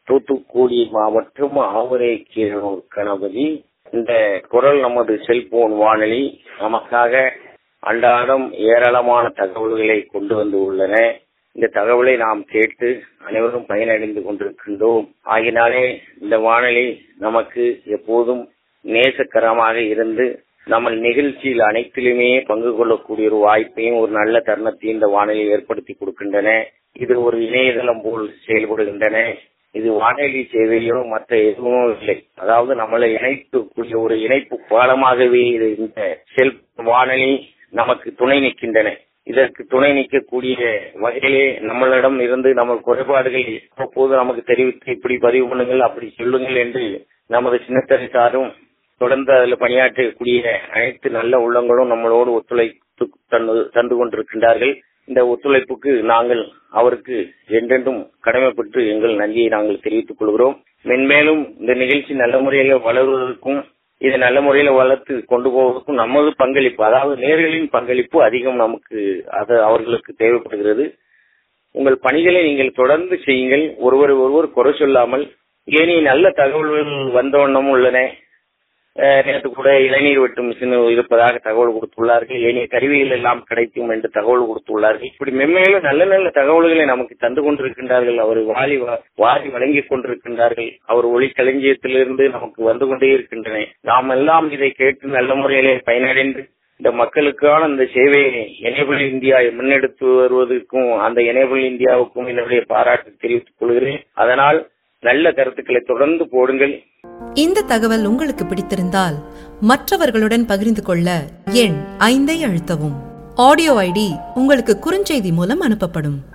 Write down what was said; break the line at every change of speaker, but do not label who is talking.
தூத்துக்குடி மாவட்டம் ஆவரை கீழூர் கணபதி இந்த குரல் நமது செல்போன் வானொலி நமக்காக அன்றாடம் ஏராளமான தகவல்களை கொண்டு வந்து உள்ளன இந்த தகவலை நாம் கேட்டு அனைவரும் பயனடைந்து கொண்டிருக்கின்றோம் ஆகினாலே இந்த வானொலி நமக்கு எப்போதும் நேசக்கரமாக இருந்து நம்ம நிகழ்ச்சியில் அனைத்திலுமே பங்கு கொள்ளக்கூடிய ஒரு வாய்ப்பையும் ஒரு நல்ல தருணத்தையும் இந்த வானொலி ஏற்படுத்தி கொடுக்கின்றன இது ஒரு இணையதளம் போல் செயல்படுகின்றன இது வானொலி சேவையோ மற்ற எதுவும் இல்லை அதாவது நம்மளை இணைக்கக்கூடிய ஒரு இணைப்பு பாலமாகவே இது இந்த செல் வானொலி நமக்கு துணை நிற்கின்றன இதற்கு துணை நிற்கக்கூடிய வகையிலே நம்மளிடம் இருந்து நம்ம குறைபாடுகள் அவ்வப்போது நமக்கு தெரிவித்து இப்படி பதிவு பண்ணுங்கள் அப்படி சொல்லுங்கள் என்று நமது சின்னத்தரை சாரும் தொடர்ந்து அதில் பணியாற்றக்கூடிய அனைத்து நல்ல உள்ளங்களும் நம்மளோடு ஒத்துழைப்பு தந்து தந்து கொண்டிருக்கின்றார்கள் இந்த ஒத்துழைப்புக்கு நாங்கள் அவருக்கு என்றென்றும் கடமைப்பட்டு எங்கள் நன்றியை நாங்கள் தெரிவித்துக் கொள்கிறோம் மென்மேலும் இந்த நிகழ்ச்சி நல்ல முறையில் வளருவதற்கும் இதை நல்ல முறையில வளர்த்து கொண்டு போவதற்கும் நமது பங்களிப்பு அதாவது நேர்களின் பங்களிப்பு அதிகம் நமக்கு அது அவர்களுக்கு தேவைப்படுகிறது உங்கள் பணிகளை நீங்கள் தொடர்ந்து செய்யுங்கள் ஒருவர் ஒருவர் குறை சொல்லாமல் ஏனி நல்ல தகவல்கள் வந்த வண்ணம் உள்ளன நேற்று கூட இளநீர் வெட்டும் மிஷின் இருப்பதாக தகவல் கொடுத்துள்ளார்கள் ஏனைய கருவிகள் எல்லாம் கிடைக்கும் என்று தகவல் கொடுத்துள்ளார்கள் இப்படி மென்மேலும் நல்ல நல்ல தகவல்களை நமக்கு தந்து கொண்டிருக்கின்றார்கள் அவர் வாரி வாரி வழங்கிக் கொண்டிருக்கின்றார்கள் அவர் ஒளி களஞ்சியத்திலிருந்து நமக்கு வந்து கொண்டே இருக்கின்றன நாம் எல்லாம் இதை கேட்டு நல்ல முறையிலே பயனடைந்து இந்த மக்களுக்கான இந்த சேவையை எனேபிள் இந்தியா முன்னெடுத்து வருவதற்கும் அந்த எனேபிள் இந்தியாவுக்கும் என்னுடைய பாராட்டு தெரிவித்துக் கொள்கிறேன் அதனால் நல்ல கருத்துக்களை தொடர்ந்து போடுங்கள்
இந்த தகவல் உங்களுக்கு பிடித்திருந்தால் மற்றவர்களுடன் பகிர்ந்து கொள்ள எண் ஐந்தை அழுத்தவும் ஆடியோ ஐடி உங்களுக்கு குறுஞ்செய்தி மூலம் அனுப்பப்படும்